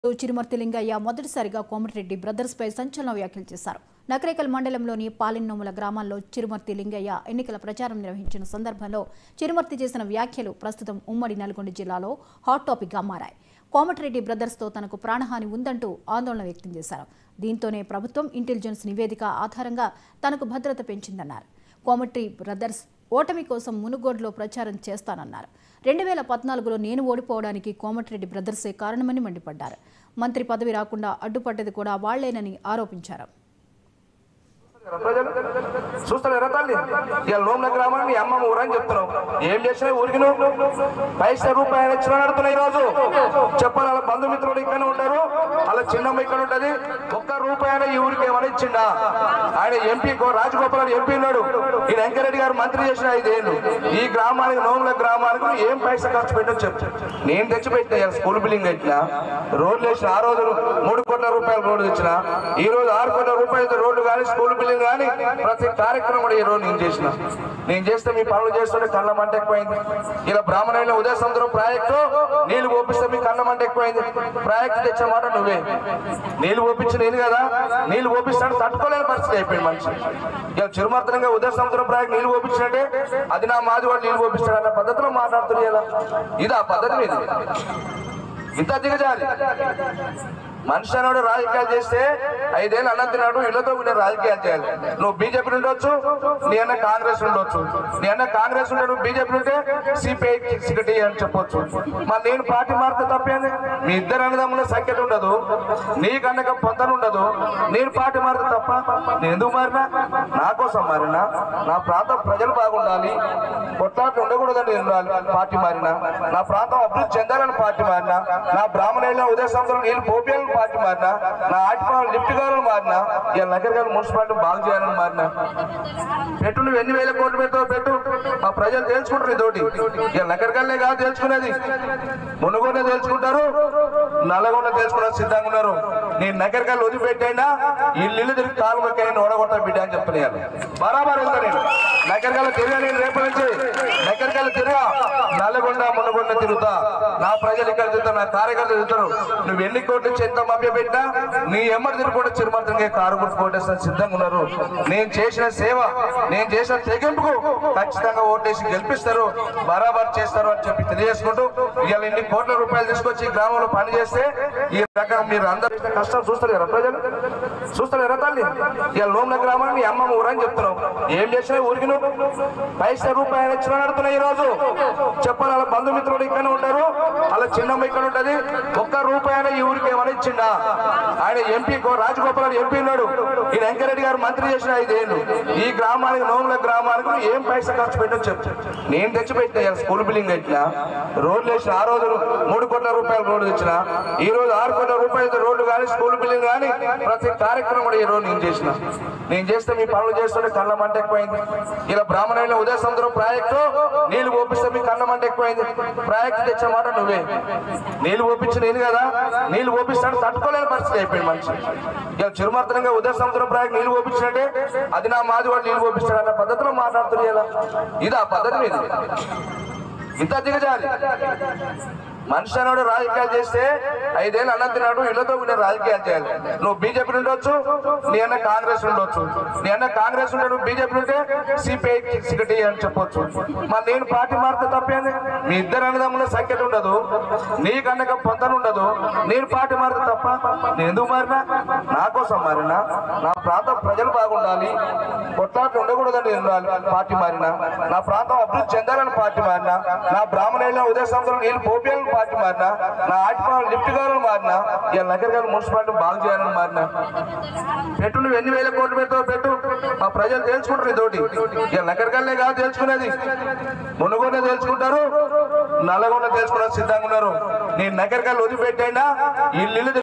చిరుమర్తి లింగయ్య మొదటిసారిగా కోమటిరెడ్డి బ్రదర్స్ పై సంచలన వ్యాఖ్యలు చేశారు నకరేకల్ మండలంలోని పాలెన్నోముల గ్రామాల్లో చిరుమర్తి లింగయ్య ఎన్నికల ప్రచారం నిర్వహించిన సందర్భంలో చిరుమర్తి చేసిన వ్యాఖ్యలు ప్రస్తుతం ఉమ్మడి నల్గొండ జిల్లాలో హాట్ టాపిక్ గా మారాయి కోమటిరెడ్డి బ్రదర్స్తో తనకు ప్రాణహాని ఉందంటూ ఆందోళన వ్యక్తం చేశారు దీంతోనే ప్రభుత్వం ఇంటెలిజెన్స్ నివేదిక ఆధారంగా తనకు భద్రత పెంచిందన్నారు కోమటి బ్రదర్స్ ఓటమి కోసం మునుగోడులో ప్రచారం చేస్తానన్నారు రెండు వేల పద్నాలుగులో నేను ఓడిపోవడానికి కోమటిరెడ్డి బ్రదర్సే కారణమని మండిపడ్డారు మంత్రి పదవి రాకుండా అడ్డుపడ్డది కూడా వాళ్లేనని ఆరోపించారు ప్రజలు చూస్తారా తల్లి ఇక లోమ్ల గ్రామాన్ని మీ అమ్మమ్మ ఊరు అని చెప్తున్నావు ఏం చేసినా ఊరికి నువ్వు పైసా రూపాయలు ఇచ్చిన నడుతున్నా ఈ రోజు చెప్పాలి వాళ్ళ బంధుమిత్రులు ఇక్కడ ఉంటారు వాళ్ళ చిన్నమ్మ ఇక్కడ ఉంటది ఒక్క రూపాయన ఈ ఊరికి ఏమైనా ఇచ్చిండా ఆయన ఎంపీ రాజగోపాల్ అని ఎంపీ ఉన్నాడు ఈ వెంకరెడ్డి గారు మంత్రి చేసిన ఐదేళ్ళు ఈ గ్రామానికి నోముల గ్రామానికి నువ్వు ఏం పైసా ఖర్చు పెట్టని చెప్పు నేను తెచ్చిపెట్టిన ఇవాళ స్కూల్ బిల్డింగ్ పెట్టిన రోడ్లు వేసిన ఆ రోజు మూడు కోట్ల రూపాయలు రోడ్డు తెచ్చిన ఈ రోజు ఆరు కోట్ల రూపాయలతో రోడ్డు కానీ స్కూల్ బిల్డింగ్ కానీ ప్రతి కార్యక్రమం కూడా ఈ రోజు నేను చేసిన నేను చేస్తే మీ పనులు చేస్తుంటే కళ్ళ మంట ఎక్కువైంది ఇలా బ్రాహ్మణుల ఉదయ సముద్రం ప్రాజెక్టు నీళ్లు పోపిస్తే మీ కళ్ళ మంట ఎక్కువైంది ప్రాజెక్టు తెచ్చే మాట నువ్వే నీళ్లు పోపించి నేను కదా నీళ్లు పోపిస్తాను తట్టుకోలేని పరిస్థితి అయిపోయింది మనిషి ఇలా చిరుమర్తనంగా ఉదయ సముద్రం ప్రాజెక్ట్ నీళ్లు పోపించినట్టే అది నా మాది వాడు నీళ్లు పోపిస్తాడు అన్న పద్ధతిలో మాట్లాడుతుంది కదా ఇది ఆ పద్ధతి మీద ఇంత దిగజారి మనిషి అన్నాడు రాజకీయాలు చేస్తే ఐదేళ్ళు అన్నతినాడు ఇళ్లతో ఉండే రాజకీయాలు చేయాలి నువ్వు బీజేపీ ఉండొచ్చు నీ అన్న కాంగ్రెస్ ఉండొచ్చు నీ అన్న కాంగ్రెస్ ఉంటే నువ్వు బీజేపీ ఉంటే సిపిఐ సిగటి అని చెప్పొచ్చు మరి నేను పార్టీ మారితే తప్పేంది మీ ఇద్దరు అన్నదమ్ముల సంఖ్యత ఉండదు నీకన్నక పొంతన ఉండదు నేను పార్టీ మారితే తప్ప నేను ఎందుకు మారినా నా కోసం మారినా నా ప్రాంతం ప్రజలు బాగుండాలి కొట్లాట్లు ఉండకూడదని నేను ఉండాలి పార్టీ మారినా నా ప్రాంతం అభివృద్ధి చెందాలని పార్టీ మారినా నా బ్రాహ్మణుల ఉదయ సంవత్సరం నీళ్ళు పోపియాలని పార్టీ మారినా నా ఆటిపాల లిఫ్ట్ గారు మారినా ఇలా నగర్ గారు మున్సిపాలిటీ బాగు చేయాలని మారినా పెట్టు నువ్వు ఎన్ని వేల కోట్లు పెడతావు పెట్టు మా ప్రజలు తెలుసుకుంటారు ఇదోటి ఇలా నగర్ గారినే కాదు తెలుసుకునేది మునుగోనే తెలుసుకుంటారు నల్లగొండ తెలుసుకున్నారు సిద్ధంగా ఉన్నారు నేను నగర్ గారు వదిలిపెట్టైనా ఇల్లు ఇల్లు తిరిగి కాలు మొక్కని ఓడగొట్టా బిడ్డ అని చెప్తున్నాను బరాబర్ వెళ్తా నేను నగర్ గారు తిరిగా నేను రేపు నుంచి నగర్ గారు తిరిగా నల్లగొండ మునగొండ తిరుగుతా నా ప్రజలు ఇక్కడ తిరుగుతారు నా కార్యకర్తలు తిరుగుతారు నువ్వు ఎన్ని కోట్లు ఇచ్చి ఎంత మభ్య పెట్టినా నీ ఎమ్మడి తిరిగి కూడా చిరుమంత్రంగా కారు గుర్తు కోటేస్తాను సిద్ధంగా ఉన్నారు నేను చేసిన సేవ నేను చేసిన తెగింపుకు ఖచ్చితంగా ఓటేసి గెలిపిస్తారు బరాబర్ చేస్తారు అని చెప్పి తెలియజేసుకుంటూ ఇవాళ ఇన్ని కోట్ల రూపాయలు తీసుకొచ్చి ఈ గ్రామంలో పని చేస్తే ఈ రకం మీరు అందరూ చేసిన కష్టం చూస్తారు కదా ప్రజలు చూస్తారు కదా తల్లి ఇవాళ లోమ్ల గ్రామాన్ని మీ అమ్మమ్మ ఊరు అని చెప్తున్నావు ఏం చేసినా ఊరికి నువ్వు పైసా రూపాయలు ఇచ్చిన నడుతున్నా ఈ రోజు చెప్పాలి వాళ్ళ బంధుమిత్రులు ఇక్కడ ఉంటారు వాళ్ళ చిన్నమ్మ ఇక్కడ ఉంటది ఒక్క రూపాయన ఈ ఊరికి ఏమైనా ఇచ్చిండా ఆయన ఎంపీ రాజగోపాల్ అని ఎంపీ ఉన్నాడు ఈ వెంకరెడ్డి గారు మంత్రి చేసిన ఐదేళ్ళు ఈ గ్రామానికి నోముల గ్రామానికి నువ్వు ఏం పైసా ఖర్చు పెట్టని చెప్పు నేను తెచ్చిపెట్టిన ఇవాళ స్కూల్ బిల్డింగ్ పెట్టిన రోడ్లు వేసిన ఆ రోజు మూడు కోట్ల రూపాయలు రోడ్డు తెచ్చిన ఈ రోజు ఆరు కోట్ల రూపాయలతో రోడ్డు కానీ స్కూల్ బిల్డింగ్ కానీ ప్రతి కార్యక్రమం కూడా ఈ రోజు నేను చేసిన నేను చేస్తే మీ పనులు చేస్తుంటే కళ్ళ మంట ఎక్కువైంది ఇలా బ్రాహ్మణుల ఉదయ సముద్రం ప్రాజెక్టు నీళ్లు పోపిస్తే మీ కళ్ళ మంట ఎక్కువైంది ప్రాజెక్టు తెచ్చే మాట నువ్వే నీళ్లు పోపించి నేను కదా నీళ్లు పోపిస్తాను తట్టుకోలేని పరిస్థితి అయిపోయింది మనిషి ఇలా చిరుమర్తనంగా ఉదయ సముద్రం ప్రాజెక్ట్ నీళ్లు పోపించినట్టే అది నా మాది వాడు నీళ్లు పోపిస్తాడు అన్న పద్ధతిలో మాట్లాడుతుంది కదా ఇది ఆ పద్ధతి మీద ఇంత దిగజారి మనిషి అన్నాడు రాజకీయాలు చేస్తే ఐదేళ్ళు అన్నతినాడు ఇళ్లతో ఉండే రాజకీయాలు చేయాలి నువ్వు బీజేపీ ఉండొచ్చు నీ అన్న కాంగ్రెస్ ఉండొచ్చు నీ అన్న కాంగ్రెస్ ఉంటే నువ్వు బీజేపీ ఉంటే సిపిఐ సిగటి అని చెప్పొచ్చు మరి నేను పార్టీ మారితే తప్పేంది మీ ఇద్దరు అన్నదమ్ముల సంఖ్యత ఉండదు నీకన్నక పొంతన ఉండదు నేను పార్టీ మారితే తప్ప నేను ఎందుకు మారినా నా కోసం మారినా నా ప్రాంతం ప్రజలు బాగుండాలి కొట్లాట్లు ఉండకూడదని నేను ఉండాలి పార్టీ మారినా నా ప్రాంతం అభివృద్ధి చెందాలని పార్టీ మారినా నా బ్రాహ్మణుల ఉదయ సంవత్సరం నీళ్ళు పోపియాలని పార్టీ మారినా నా ఆటిపాల లిఫ్ట్ గారు మారినా ఇలా నగర్ గారు మున్సిపాలిటీ బాగు చేయాలని మారినా పెట్టు నువ్వు ఎన్ని వేల కోట్లు పెడతావు పెట్టు మా ప్రజలు తెలుసుకుంటారు ఇదోటి ఇలా నగర్ గారినే కాదు తెలుసుకునేది మునుగోనే తెలుసుకుంటారు నల్లగొండ తెలుసుకున్నారు సిద్ధంగా ఉన్నారు నేను నగర్ గారు వదిలిపెట్టైనా ఇల్లు ఇల్లు